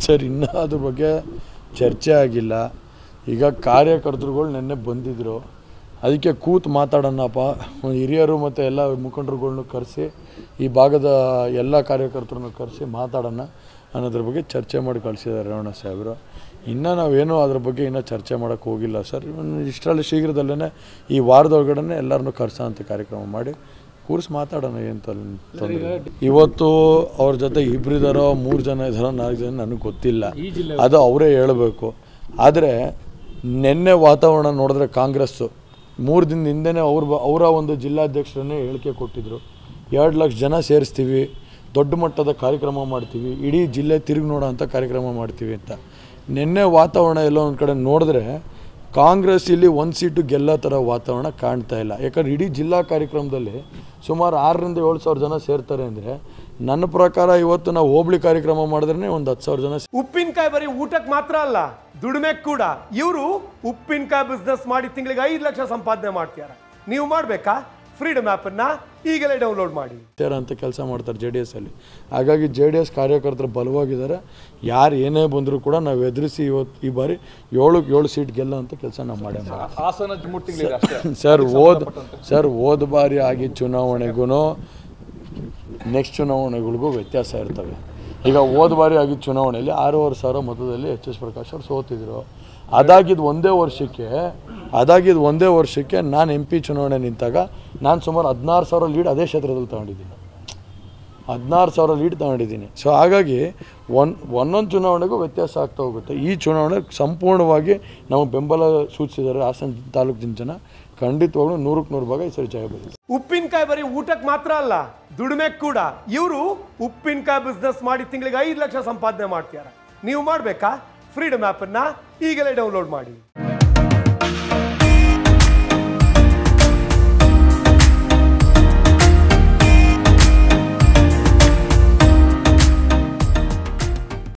sir ಇನ್ನೂ ಅದ್ರ ಬಗ್ಗೆ ಚರ್ಚೆ ಆಗಿಲ್ಲ ಈಗ ಕಾರ್ಯಕರ್ತರುಗಳು ನಿನ್ನೆ ಬಂದಿದ್ದರು ಅದಕ್ಕೆ ಕೂತು ಮಾತಾಡೋಣಪ್ಪ ಹಿರಿಯರು ಮತ್ತು ಎಲ್ಲ ಮುಖಂಡರುಗಳ್ನು ಕರೆಸಿ ಈ ಭಾಗದ ಎಲ್ಲ ಕಾರ್ಯಕರ್ತರನ್ನು ಕರೆಸಿ ಮಾತಾಡೋಣ ಅನ್ನೋದ್ರ ಬಗ್ಗೆ ಚರ್ಚೆ ಮಾಡಿ ಕಳಿಸಿದ್ದಾರೆ ರೇವಣ್ಣ ಸಾಹೇಬರು ಇನ್ನು ನಾವೇನೂ ಅದ್ರ ಬಗ್ಗೆ ಇನ್ನೂ ಚರ್ಚೆ ಮಾಡೋಕ್ಕೆ ಹೋಗಿಲ್ಲ ಸರ್ ಇನ್ನು ಇಷ್ಟರಲ್ಲಿ ಶೀಘ್ರದಲ್ಲೇ ಈ ವಾರದೊಳಗಡೆ ಎಲ್ಲರನ್ನೂ ಕರ್ಸೋ ಅಂತ ಕಾರ್ಯಕ್ರಮ ಮಾಡಿ ಕೂರಿಸಿ ಮಾತಾಡೋಣ ಏನು ತೊಂದರೆ ಇವತ್ತು ಅವ್ರ ಜೊತೆ ಇಬ್ಬರಿದಾರೋ ಮೂರು ಜನ ಇದ್ದಾರೋ ನಾಲ್ಕು ಜನ ನನಗೆ ಗೊತ್ತಿಲ್ಲ ಅದು ಅವರೇ ಹೇಳಬೇಕು ಆದರೆ ನಿನ್ನೆ ವಾತಾವರಣ ನೋಡಿದ್ರೆ ಕಾಂಗ್ರೆಸ್ಸು ಮೂರು ದಿನದ ಹಿಂದೆನೇ ಅವ್ರ ಬ- ಅವರ ಒಂದು ಜಿಲ್ಲಾಧ್ಯಕ್ಷರನ್ನೇ ಹೇಳಿಕೆ ಕೊಟ್ಟಿದ್ದರು ಎರಡು ಲಕ್ಷ ಜನ ಸೇರಿಸ್ತೀವಿ ದೊಡ್ಡ ಮಟ್ಟದ ಕಾರ್ಯಕ್ರಮ ಮಾಡ್ತೀವಿ ಇಡೀ ಜಿಲ್ಲೆ ತಿರುಗಿ ನೋಡೋ ಅಂಥ ಕಾರ್ಯಕ್ರಮ ಮಾಡ್ತೀವಿ ಅಂತ ನಿನ್ನೆ ವಾತಾವರಣ ಎಲ್ಲೋ ಒಂದು ಕಡೆ ನೋಡಿದ್ರೆ ಕಾಂಗ್ರೆಸ್ ಇಲ್ಲಿ ಒಂದು ಸೀಟು ಗೆಲ್ಲೋ ಥರ ವಾತಾವರಣ ಕಾಣ್ತಾ ಇಲ್ಲ ಯಾಕಂದ್ರೆ ಇಡೀ ಜಿಲ್ಲಾ ಕಾರ್ಯಕ್ರಮದಲ್ಲಿ ಸುಮಾರು ಆರರಿಂದ ಏಳು ಸಾವಿರ ಜನ ಸೇರ್ತಾರೆ ಅಂದರೆ ನನ್ನ ಪ್ರಕಾರ ಇವತ್ತು ನಾವು ಹೋಬಳಿ ಕಾರ್ಯಕ್ರಮ ಮಾಡಿದ್ರೆ ಒಂದು ಹತ್ತು ಸಾವಿರ ಜನ ಉಪ್ಪಿನಕಾಯಿ ಬರೀ ಊಟಕ್ಕೆ ಮಾತ್ರ ಅಲ್ಲ ದುಡಿಮೆ ಕೂಡ ಇವರು ಉಪ್ಪಿನಕಾಯಿ ಬಿಸ್ನೆಸ್ ಮಾಡಿ ತಿಂಗಳಿಗೆ ಐದು ಲಕ್ಷ ಸಂಪಾದನೆ ಮಾಡ್ತಾರೆ ನೀವು ಮಾಡ್ಬೇಕಾ ಫ್ರೀಡಮ್ ಅನ್ನ ಈಗಲೇ ಡೌನ್ಲೋಡ್ ಮಾಡಿ ಸೇರೋ ಅಂತ ಕೆಲಸ ಮಾಡ್ತಾರೆ ಜೆ ಡಿ ಎಸ್ ಅಲ್ಲಿ ಹಾಗಾಗಿ ಜೆ ಡಿ ಎಸ್ ಕಾರ್ಯಕರ್ತರು ಬಲವಾಗಿದ್ದಾರೆ ಯಾರು ಏನೇ ಬಂದರೂ ಕೂಡ ನಾವು ಎದುರಿಸಿ ಇವತ್ತು ಈ ಬಾರಿ ಏಳಕ್ಕೆ ಏಳು ಸೀಟ್ ಗೆಲ್ಲೋ ಅಂತ ಕೆಲಸ ನಾವು ಮಾಡೇ ಮಾಡಿ ಹಾಸನ ಮುಟ್ಟಿಂಗ್ಲಿದೆ ಅಷ್ಟೇ ಸರ್ ಹೋದ ಸರ್ ಹೋದ ಬಾರಿ ಆಗಿದ್ದ ಚುನಾವಣೆಗೂ ನೆಕ್ಸ್ಟ್ ಚುನಾವಣೆಗಳಿಗೂ ವ್ಯತ್ಯಾಸ ಇರ್ತವೆ ಈಗ ಹೋದ ಬಾರಿ ಆಗಿದ್ದ ಚುನಾವಣೆಯಲ್ಲಿ ಆರೂವರೆ ಸಾವಿರ ಮತದಲ್ಲಿ ಎಚ್ ಎಸ್ ಪ್ರಕಾಶ್ ಅವ್ರು ಸೋತಿದ್ರು ಅದಾಗಿದ್ದು ಒಂದೇ ವರ್ಷಕ್ಕೆ ಅದಾಗಿದ್ದು ಒಂದೇ ವರ್ಷಕ್ಕೆ ನಾನು ಎಂ ಪಿ ಚುನಾವಣೆ ನಿಂತಾಗ ನಾನು ಸುಮಾರು ಹದಿನಾರು ಸಾವಿರ ಲೀಡ್ ಅದೇ ಕ್ಷೇತ್ರದಲ್ಲಿ ತಗೊಂಡಿದ್ದೀನಿ ಹದಿನಾರು ಸಾವಿರ ಲೀಡ್ ತಗೊಂಡಿದ್ದೀನಿ ಸೊ ಹಾಗಾಗಿ ಒನ್ ಒಂದೊಂದು ಚುನಾವಣೆಗೂ ವ್ಯತ್ಯಾಸ ಆಗ್ತಾ ಹೋಗುತ್ತೆ ಈ ಚುನಾವಣೆ ಸಂಪೂರ್ಣವಾಗಿ ನಾವು ಬೆಂಬಲ ಸೂಚಿಸಿದ್ದಾರೆ ಹಾಸನ ತಾಲೂಕಿನ ಜನ ಖಂಡಿತವಾಗ್ಲೂ ನೂರಕ್ಕೆ ನೂರು ಭಾಗ ಈ ಸರಿ ಜಯ ಬರುತ್ತೆ ಉಪ್ಪಿನಕಾಯಿ ಬರೀ ಊಟಕ್ಕೆ ಮಾತ್ರ ಅಲ್ಲ ದುಡಿಮೆ ಕೂಡ ಇವರು ಉಪ್ಪಿನಕಾಯಿ ಬಿಸ್ನೆಸ್ ಮಾಡಿ ತಿಂಗಳಿಗೆ ಐದು ಲಕ್ಷ ಸಂಪಾದನೆ ಮಾಡ್ತಾರೆ ನೀವು ಮಾಡ್ಬೇಕಾ ಫ್ರೀಡಮ್ ಅನ್ನ ಈಗಲೇ ಡೌನ್ಲೋಡ್ ಮಾಡಿ